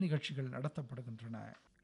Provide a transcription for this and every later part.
நிகழ்ச்சிகள் நடத்தப்படுகின்றன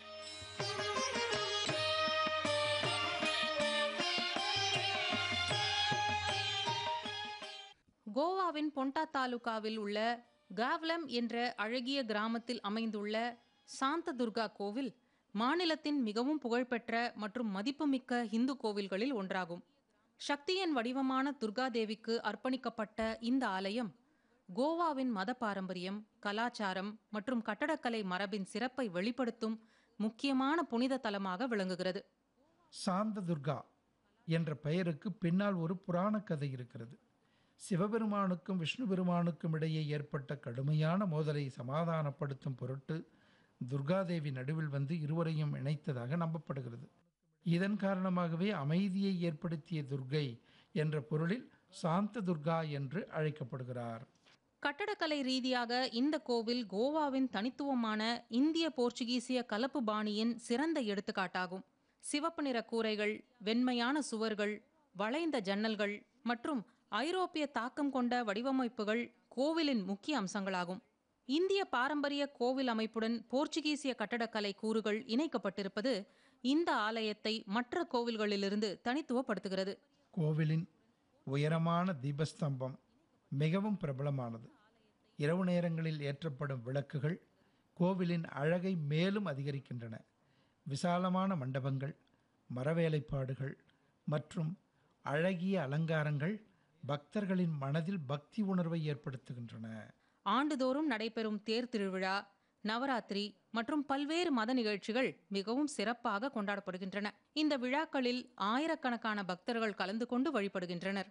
கோவாவின் பொண்டா தாலுகாவில் உள்ள காவ்லம் என்ற அழகிய கிராமத்தில் அமைந்துள்ள சாந்த துர்கா கோவில் மாநிலத்தின் மிகவும் புகழ்பெற்ற மற்றும் மதிப்புமிக்க இந்து கோவில்களில் ஒன்றாகும் சக்தியின் வடிவமான துர்காதேவிக்கு அர்ப்பணிக்கப்பட்ட இந்த ஆலயம் கோவாவின் மத பாரம்பரியம் கலாச்சாரம் மற்றும் கட்டடக்கலை மரபின் சிறப்பை வெளிப்படுத்தும் முக்கியமான புனித தலமாக விளங்குகிறது சாந்த துர்கா என்ற பெயருக்கு பின்னால் ஒரு புராண கதை இருக்கிறது சிவபெருமானுக்கும் விஷ்ணு பெருமானுக்கும் இடையே ஏற்பட்ட கடுமையான மோதலை சமாதானப்படுத்தும் பொருட்டு துர்காதேவி நடுவில் வந்து இருவரையும் இணைத்ததாக நம்பப்படுகிறது இதன் காரணமாகவே அமைதியை ஏற்படுத்திய துர்கை என்ற பொருளில் சாந்த துர்கா என்று அழைக்கப்படுகிறார் கட்டடக்கலை ரீதியாக இந்த கோவில் கோவாவின் தனித்துவமான இந்திய போர்ச்சுகீசிய கலப்பு பாணியின் சிறந்த எடுத்துக்காட்டாகும் சிவப்பு நிற கூரைகள் வெண்மையான சுவர்கள் வளைந்த ஜன்னல்கள் மற்றும் ஐரோப்பிய தாக்கம் கொண்ட வடிவமைப்புகள் கோவிலின் முக்கிய அம்சங்களாகும் இந்திய பாரம்பரிய கோவில் அமைப்புடன் போர்ச்சுகீசிய கட்டடக்கலை கூறுகள் இணைக்கப்பட்டிருப்பது இந்த ஆலயத்தை மற்ற கோவில்களிலிருந்து தனித்துவப்படுத்துகிறது கோவிலின் உயரமான தீபஸ்தம்பம் மிகவும் பிரபலமானது இரவு நேரங்களில் ஏற்றப்படும் விளக்குகள் கோவிலின் அழகை மேலும் அதிகரிக்கின்றன விசாலமான மண்டபங்கள் மரவேலைப்பாடுகள் மற்றும் அழகிய அலங்காரங்கள் பக்தர்களின் மனதில் பக்தி உணர்வை ஏற்படுத்துகின்றன ஆண்டுதோறும் நடைபெறும் தேர் திருவிழா நவராத்திரி மற்றும் பல்வேறு மத நிகழ்ச்சிகள் மிகவும் சிறப்பாக கொண்டாடப்படுகின்றன இந்த விழாக்களில் ஆயிரக்கணக்கான பக்தர்கள் கலந்து கொண்டு வழிபடுகின்றனர்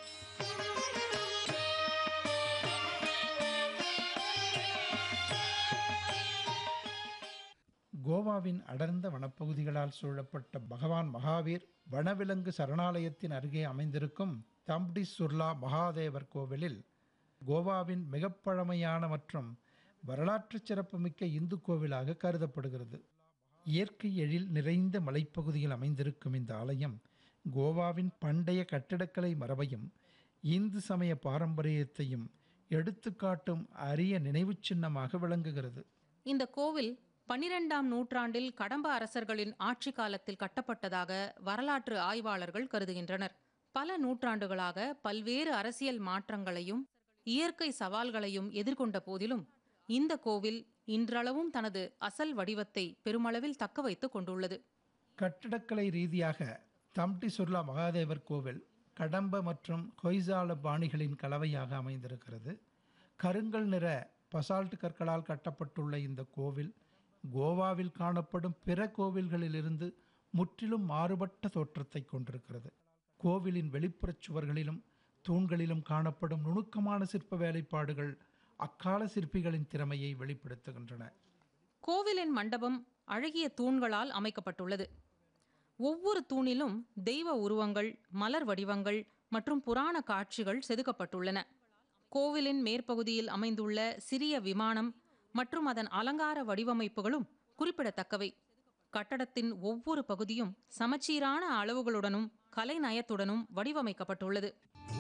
கோவாவின் அடர்ந்த வனப்பகுதிகளால் சூழப்பட்ட பகவான் மகாவீர் வனவிலங்கு சரணாலயத்தின் அருகே அமைந்திருக்கும் தம்டி சுர்லா மகாதேவர் கோவிலில் கோவாவின் மிகப் பழமையான மற்றும் வரலாற்று சிறப்புமிக்க இந்து கோவிலாக கருதப்படுகிறது இயற்கை எழில் நிறைந்த மலைப்பகுதியில் அமைந்திருக்கும் இந்த ஆலயம் கோவாவின் பண்டைய கட்டிடக்கலை மரபையும் இந்து சமய பாரம்பரியத்தையும் எடுத்துக்காட்டும் அரிய நினைவுச் சின்னமாக விளங்குகிறது இந்த கோவில் பன்னிரெண்டாம் நூற்றாண்டில் கடம்ப அரசர்களின் ஆட்சி காலத்தில் கட்டப்பட்டதாக வரலாற்று ஆய்வாளர்கள் கருதுகின்றனர் பல நூற்றாண்டுகளாக பல்வேறு அரசியல் மாற்றங்களையும் இயற்கை சவால்களையும் எதிர்கொண்ட போதிலும் இந்த கோவில் இன்றளவும் தனது அசல் வடிவத்தை பெருமளவில் தக்க வைத்துக் கொண்டுள்ளது கட்டடக்கலை ரீதியாக தம்டி சுர்லா மகாதேவர் கோவில் கடம்ப மற்றும் கொய்சால பாணிகளின் கலவையாக அமைந்திருக்கிறது கருங்கல் நிற பசால்ட் கற்களால் கட்டப்பட்டுள்ள இந்த கோவில் கோவாவில் காணப்படும் பிற கோவில்களிலிருந்து முற்றிலும் மாறுபட்ட தோற்றத்தை கொண்டிருக்கிறது கோவிலின் வெளிப்புறச் சுவர்களிலும் தூண்களிலும் காணப்படும் நுணுக்கமான சிற்ப வேலைப்பாடுகள் அக்கால சிற்பிகளின் திறமையை வெளிப்படுத்துகின்றன கோவிலின் மண்டபம் அழகிய தூண்களால் அமைக்கப்பட்டுள்ளது ஒவ்வொரு தூணிலும் தெய்வ உருவங்கள் மலர் வடிவங்கள் மற்றும் புராண காட்சிகள் செதுக்கப்பட்டுள்ளன கோவிலின் மேற்பகுதியில் அமைந்துள்ள சிறிய விமானம் மற்றும் அதன் அலங்கார வடிவமைப்புகளும் குறிப்பிடத்தக்கவை கட்டடத்தின் ஒவ்வொரு பகுதியும் சமச்சீரான அளவுகளுடனும் கலைநயத்துடனும் வடிவமைக்கப்பட்டுள்ளது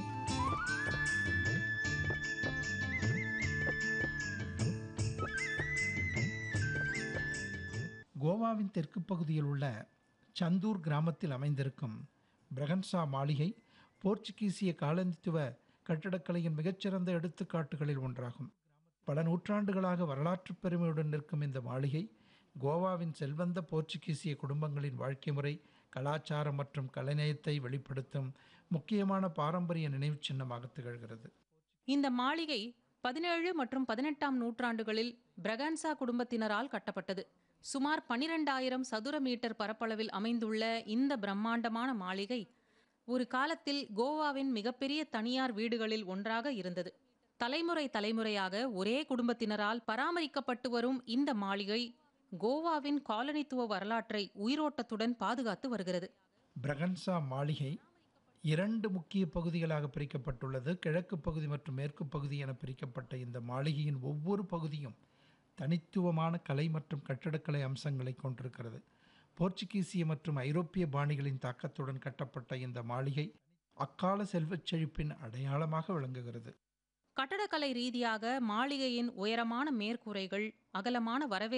கோவாவின் தெற்கு பகுதியில் உள்ள சந்தூர் கிராமத்தில் அமைந்திருக்கும் பிரகன்சா மாளிகை போர்ச்சுகீசிய காலனித்துவ கட்டடக்கலையின் மிகச்சிறந்த எடுத்துக்காட்டுகளில் ஒன்றாகும் பல நூற்றாண்டுகளாக வரலாற்று பெருமையுடன் நிற்கும் இந்த மாளிகை கோவாவின் செல்வந்த போர்ச்சுகீசிய குடும்பங்களின் வாழ்க்கை முறை கலாச்சாரம் மற்றும் கலைநயத்தை வெளிப்படுத்தும் முக்கியமான பாரம்பரிய நினைவுச் சின்னமாக திகழ்கிறது இந்த மாளிகை பதினேழு மற்றும் பதினெட்டாம் நூற்றாண்டுகளில் பிரகான்சா குடும்பத்தினரால் கட்டப்பட்டது சுமார் பனிரெண்டாயிரம் சதுர மீட்டர் பரப்பளவில் அமைந்துள்ள இந்த பிரம்மாண்டமான மாளிகை ஒரு காலத்தில் கோவாவின் மிகப்பெரிய தனியார் வீடுகளில் ஒன்றாக இருந்தது தலைமுறை தலைமுறையாக ஒரே குடும்பத்தினரால் பராமரிக்கப்பட்டு வரும் இந்த மாளிகை கோவாவின் காலனித்துவ வரலாற்றை உயிரோட்டத்துடன் பாதுகாத்து வருகிறது பிரகன்சா மாளிகை இரண்டு முக்கிய பகுதிகளாக பிரிக்கப்பட்டுள்ளது கிழக்கு பகுதி மற்றும் மேற்கு பகுதி என பிரிக்கப்பட்ட இந்த மாளிகையின் ஒவ்வொரு பகுதியும் தனித்துவமான கலை மற்றும் கட்டடக்கலை அம்சங்களை கொண்டிருக்கிறது போர்ச்சுகீசிய மற்றும் ஐரோப்பிய பாணிகளின் தாக்கத்துடன் கட்டப்பட்ட இந்த மாளிகை அக்கால செல்வச் செழிப்பின் அடையாளமாக விளங்குகிறது கட்டடக்கலை ரீதியாக மாளிகையின் உயரமான மேற்கூரைகள் அகலமான வரவே